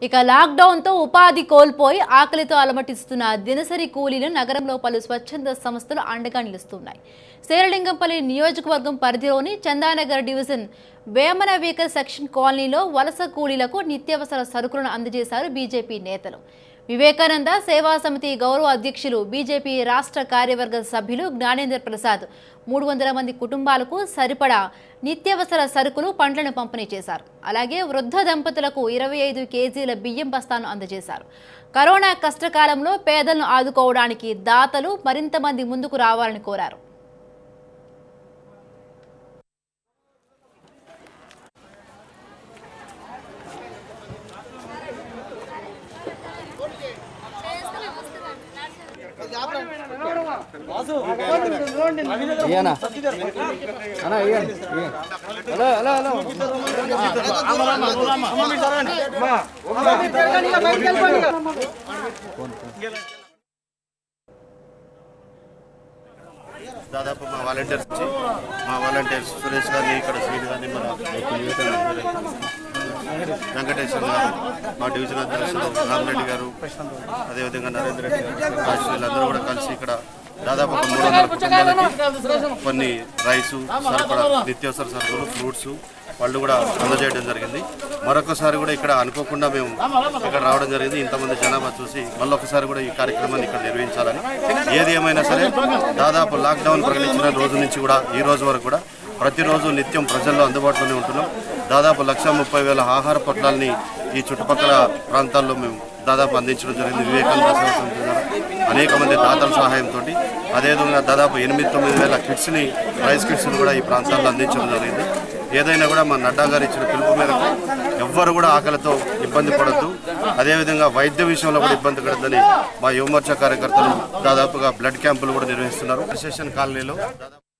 ఇక లాక్డౌన్తో ఉపాధి కోల్పోయి ఆకలితో అలమటిస్తున్న దినసరి కూలీలు నగరంలో పలు స్వచ్ఛంద సంస్థలు అండగా నిలుస్తున్నాయి శేరలింగంపల్లి నియోజకవర్గం పరిధిలోని Chandanagar division Vemana weaker section కాలనీలో వలస కూలీలకు నిత్యావసర సరుకులను అందజేశారు బీజేపీ నేతలు వివేకానంద సేవా సమితి గౌరవ అధ్యక్షులు బీజేపీ రాష్ట్ర కార్యవర్గ సభ్యులు జ్ఞానేంద్ర ప్రసాద్ మూడు వందల మంది కుటుంబాలకు సరిపడా నిత్యావసర సరుకులు పండ్లను పంపిణీ చేశారు అలాగే వృద్ధ దంపతులకు ఇరవై ఐదు కేజీల బియ్యం బస్తాను అందజేశారు కరోనా కష్టకాలంలో పేదలను ఆదుకోవడానికి దాతలు మరింత మంది ముందుకు రావాలని కోరారు ఇయ్యనా అన్నా ఇయ్యండి హలో హలో హలో దాదాపు మా వాలంటీర్స్ వచ్చి మా వాలంటీర్స్ సురేష్ గారిని ఇక్కడ శ్రీని గారిని మన వెంకటేశ్వర గారు మా డివిజన్ అధ్యక్షులు రామరెడ్డి గారు అదేవిధంగా నరేంద్ర రెడ్డి గారు ప్రకాష్ వీళ్ళందరూ కూడా కలిసి ఇక్కడ దాదాపు ఒక మూడు వందల కుటుంబాలకి కొన్ని రైసు సరఫరా నిత్యావసర సరుకులు ఫ్రూట్స్ వాళ్ళు కూడా అందజేయడం జరిగింది మరొకసారి కూడా ఇక్కడ అనుకోకుండా మేము ఇక్కడ రావడం జరిగింది ఇంతమంది జనాభా చూసి మళ్ళొకసారి కూడా ఈ కార్యక్రమాన్ని ఇక్కడ నిర్వహించాలని ఏది ఏమైనా సరే దాదాపు లాక్డౌన్ ప్రకటించిన రోజు నుంచి కూడా ఈ రోజు వరకు కూడా ప్రతిరోజు నిత్యం ప్రజల్లో అందుబాటులోనే ఉంటున్నాం దాదాపు లక్ష ముప్పై వేల ఆహార పొట్లాల్ని ఈ చుట్టుపక్కల ప్రాంతాల్లో మేము దాదాపు అందించడం జరిగింది వివేకానంద సేవా సమితి ద్వారా అనేక మంది దాతల సహాయంతో అదేవిధంగా దాదాపు ఎనిమిది తొమ్మిది వేల కిట్స్ని రైస్ కిట్స్ని కూడా ఈ ప్రాంతాల్లో అందించడం జరిగింది ఏదైనా కూడా మా నడ్డా గారు ఇచ్చిన పిలుపు మేరకు ఎవ్వరు కూడా ఆకలితో ఇబ్బంది పడద్దు అదేవిధంగా వైద్య విషయంలో కూడా ఇబ్బంది పడద్దని మా యువమోర్చా కార్యకర్తలు దాదాపుగా బ్లడ్ క్యాంపులు కూడా నిర్వహిస్తున్నారు స్టేషన్ కాలనీలో దాదాపు